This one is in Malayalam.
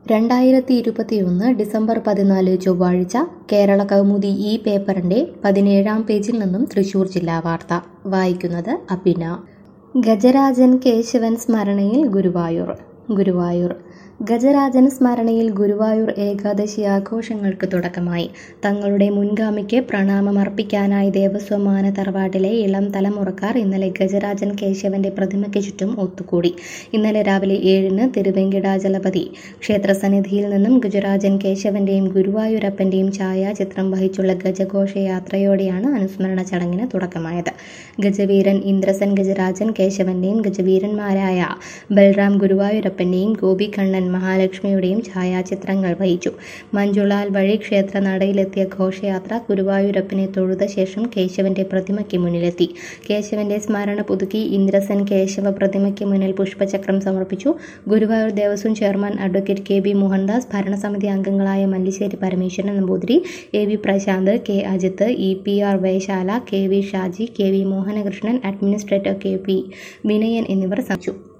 രണ്ടായിരത്തി ഇരുപത്തിയൊന്ന് ഡിസംബർ പതിനാല് ചൊവ്വാഴ്ച കേരള കൗമുദി ഈ പേപ്പറിന്റെ പതിനേഴാം പേജിൽ നിന്നും തൃശൂർ ജില്ലാ വാർത്ത വായിക്കുന്നത് അബിന ഗജരാജൻ കേശവൻ സ്മരണയിൽ ഗുരുവായൂർ ഗുരുവായൂർ ഗജരാജൻ സ്മരണയിൽ ഗുരുവായൂർ ഏകാദശി ആഘോഷങ്ങൾക്ക് തുടക്കമായി തങ്ങളുടെ മുൻഗാമിക്ക് പ്രണാമമർപ്പിക്കാനായി ദേവസ്വമാന തറവാട്ടിലെ ഇളം തലമുറക്കാർ ഇന്നലെ ഗജരാജൻ കേശവന്റെ പ്രതിമയ്ക്ക് ചുറ്റും ഒത്തുകൂടി ഇന്നലെ രാവിലെ ഏഴിന് തിരുവെങ്കിടാചലപതി ക്ഷേത്രസന്നിധിയിൽ നിന്നും ഗജരാജൻ കേശവന്റെയും ഗുരുവായൂരപ്പന്റെയും ഛായാചിത്രം വഹിച്ചുള്ള ഗജഘോഷയാത്രയോടെയാണ് അനുസ്മരണ ചടങ്ങിന് തുടക്കമായത് ഗജവീരൻ ഇന്ദ്രസൻ ഗജരാജൻ കേശവന്റെയും ഗജവീരന്മാരായ ബൽറാം ഗുരുവായൂരപ്പന്റെയും ഗോപികണ്ണൻ മഹാലക്ഷ്മിയുടെയും ഛായാചിത്രങ്ങൾ വഹിച്ചു മഞ്ജുളാൽ വഴി ക്ഷേത്ര നടയിലെത്തിയ ഘോഷയാത്ര ഗുരുവായൂരപ്പനെ തൊഴുത ശേഷം കേശവന്റെ പ്രതിമയ്ക്ക് മുന്നിലെത്തി കേശവന്റെ സ്മരണ പുതുക്കി ഇന്ദ്രസൻ കേശവ പ്രതിമയ്ക്ക് മുന്നിൽ പുഷ്പചക്രം സമർപ്പിച്ചു Guruvayur Devaswom chairman advocate K B Mohandas ഭരണസമിതി അംഗങ്ങളായ Mallissery Parameswaran Namboothiri A V Prashanth K Ajith E P R Vaishala K V Shaji K V Mohanakrishnan administrator K P Vinayan എന്നിവർ സംബന്ധിച്ചു